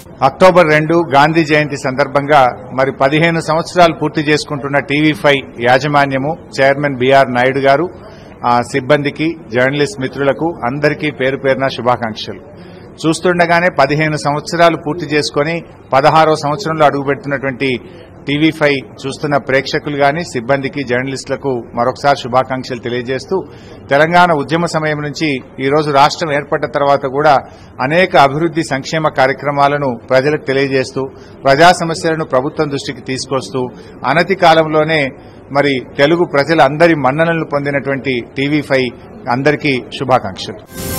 October రెండు గాంధీ జయంతి సందర్భంగా మరి పదిహేను సంవత్సరాలు పూర్తి చేసుకుంటున్న టీవీ ఫైవ్ యాజమాన్యము చైర్మన్ బీఆర్ నాయుడు గారు ఆ సిబ్బందికి జర్నలిస్ట్ మిత్రులకు అందరికీ పేరు పేరున శుభాకాంక్షలు చూస్తుండగానే పదిహేను సంవత్సరాలు పూర్తి చేసుకొని పదహారో సంవత్సరంలో అడుగుపెడుతున్నటువంటి టీవీ ఫైవ్ చూస్తున్న ప్రేక్షకులు గాని సిబ్బందికి జర్నలిస్టులకు మరొకసారి శుభాకాంక్షలు తెలియజేస్తూ తెలంగాణ ఉద్యమ సమయం నుంచి ఈ రోజు రాష్ట్రం ఏర్పడ్డ తర్వాత కూడా అనేక అభివృద్ది సంక్షేమ కార్యక్రమాలను ప్రజలకు తెలియజేస్తూ ప్రజా సమస్యలను ప్రభుత్వం దృష్టికి తీసుకొస్తూ అనతి కాలంలోనే మరి తెలుగు ప్రజలందరి మన్ననలు పొందినటువంటి టీవీ ఫైవ్ అందరికీ శుభాకాంక్షలు